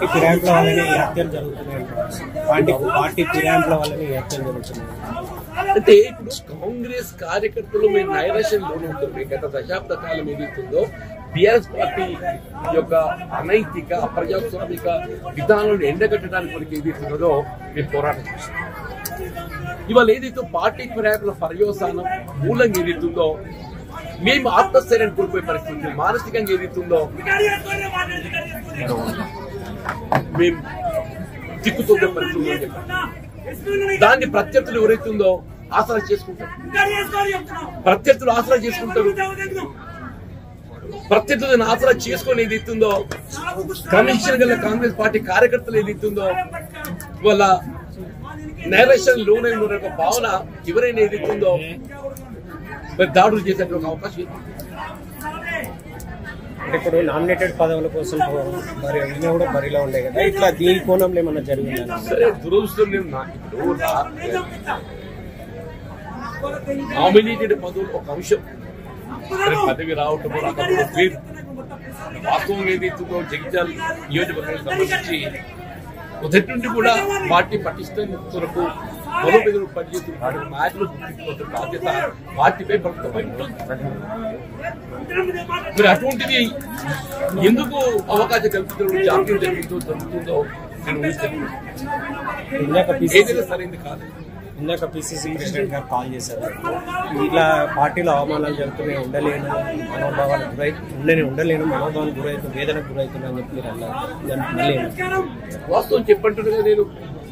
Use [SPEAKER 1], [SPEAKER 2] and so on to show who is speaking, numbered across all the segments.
[SPEAKER 1] Party ఫిరాయింపుల వల్లనే ఈ హత్యలు జరుగుతున్నాయి పార్టీ పార్టీ ఫిరాయింపుల వల్లనే ఈ హత్యలు జరుగుతున్నాయి
[SPEAKER 2] అంటే ఇప్పుడు కాంగ్రెస్ కార్యకర్తలు మేము నైరాశ్యం లోన్ ఉంటుంది గత దశాబ్ద కాలం ఏదైతుందో బిఆర్ఎస్ పార్టీ యొక్క అనైతిక అప్రజాస్వామిక విధానాలను ఎండగట్టడానికి మనకి ఏదైతున్నదో మేము పోరాటం చేస్తాం ఇవాళ ఏదైతే పార్టీ ఫిరాయింపుల పర్యవసానం మూలంగా ఏదైతుందో మేము ఆత్మస్థైర్యాన్ని కోల్పోయే పరిస్థితి ఉంది. మానసికంగా ఏదైతుందో మేము తిక్కుతుండే పరిస్థితి ఉందని చెప్పారు. దాన్ని ప్రత్యర్థులు ఎవరైతుందో ఆసరా చేసుకుంటారు ప్రత్యర్థులు ఆసరా చేసుకుంటారు ప్రత్యర్థులను ఆసరా చేసుకొని ఏది ఇస్తుందో కమిషన్ గల కాంగ్రెస్ పార్టీ కార్యకర్తలు ఏది ఇస్తుందో వాళ్ళ నైరేషన్ లోన్ అయిన ఒక భావన ఎవరైనా ఏది ఇస్తుందో మరి దాడులు చేసేటువంటి అవకాశం ఉంది.
[SPEAKER 1] అంటే ఇప్పుడు నామినేటెడ్ పదవుల కోసం మరి ఈయన కూడా బరిలో ఉండే కదా ఇట్లా దీని కోణంలో ఏమన్నా జరిగిందా
[SPEAKER 2] సరే దురదృష్టం నేను నా ఇప్పుడు రా- నామినేటెడ్ పదవులు ఒక అంశం మరి పదవి రావటం రాకపోవడం వేరు వాస్తవం ఏదైతుందో జగిత్యాల నియోజకవర్గానికి సంబంధించి మొదటి నుండి కూడా పార్టీ పటిష్టం కొరకు బలోపేదలు పనిచేస్తున్న నాయకులు గుర్తించుకోవాల్సిన బాధ్యత పార్టీపై ప్రభుత్వమై ఉంటుంది మరి అటువంటిది ఎందుకు అవకాశం కల్పించడం జాప్యం జరుగుతుందో జరుగుతుందో నేను ఊహిస్తున్నాను
[SPEAKER 1] ఇందాక పిసిసి
[SPEAKER 2] ఏదైనా సరైనది కాదు
[SPEAKER 1] ఇందాక పిసిసి ప్రెసిడెంట్ గారు కాల్ చేశారు ఇట్లా పార్టీలో అవమానాలు జరుగుతున్నాయి ఉండలేను మనోభావాలకు గురై ఉండని ఉండలేను మనోభావాలకు గురవుతుంది వేదనకు గురవుతున్నా అని చెప్పి మీరు అన్నారు దానికి మళ్ళీ ఏమంటారు?
[SPEAKER 2] వాస్తవం చెప్పంటున్నా నేను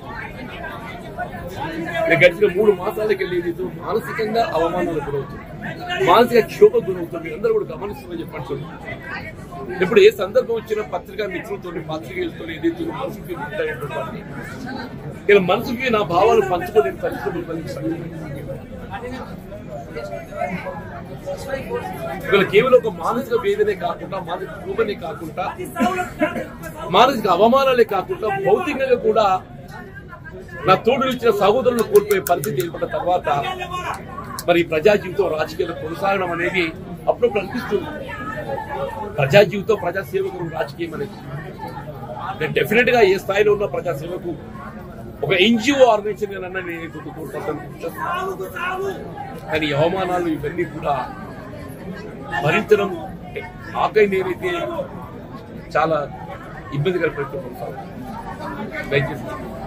[SPEAKER 2] నేను గడిచిన మూడు మాసాలకి వెళ్ళేది మానసికంగా అవమానాలకు గురవుతుంది మానసిక క్షోభ గురవుతుంది మీరు అందరూ కూడా గమనిస్తుందని చెప్పంటున్నాను ఇప్పుడు ఏ సందర్భం వచ్చినా పత్రికా మిత్రులతో పాత్రికేయులతో ఏదైతే మనసుకి ఉంటాయన్నటువంటి ఇలా మనసుకి నా భావాలు పంచుకోలేని పరిస్థితులు కలిగిస్తాయి ఇవాళ కేవలం ఒక మానసిక వేదనే కాకుండా మానసిక క్షోభనే కాకుండా మానసిక అవమానాలే కాకుండా భౌతికంగా కూడా నా తోడు ఇచ్చిన సహోదరులను కోల్పోయే పరిస్థితి ఏర్పడిన తర్వాత మరి ఈ ప్రజా జీవితం రాజకీయాలు కొనసాగడం అనేది అప్పుడప్పుడు అనిపిస్తుంది ప్రజా జీవితం ప్రజా సేవకులు రాజకీయం అనేది నేను డెఫినెట్ గా ఏ స్థాయిలో ఉన్న ప్రజా సేవకు ఒక ఎన్జిఓ ఆర్గనైజేషన్ అన్నా నేను ఎందుకు కోరుకుంటాను కానీ ఈ అవమానాలు ఇవన్నీ కూడా భరించడం నాకై నేనైతే చాలా ఇబ్బందికర పరిస్థితి కొనసాగుతుంది దయచేసి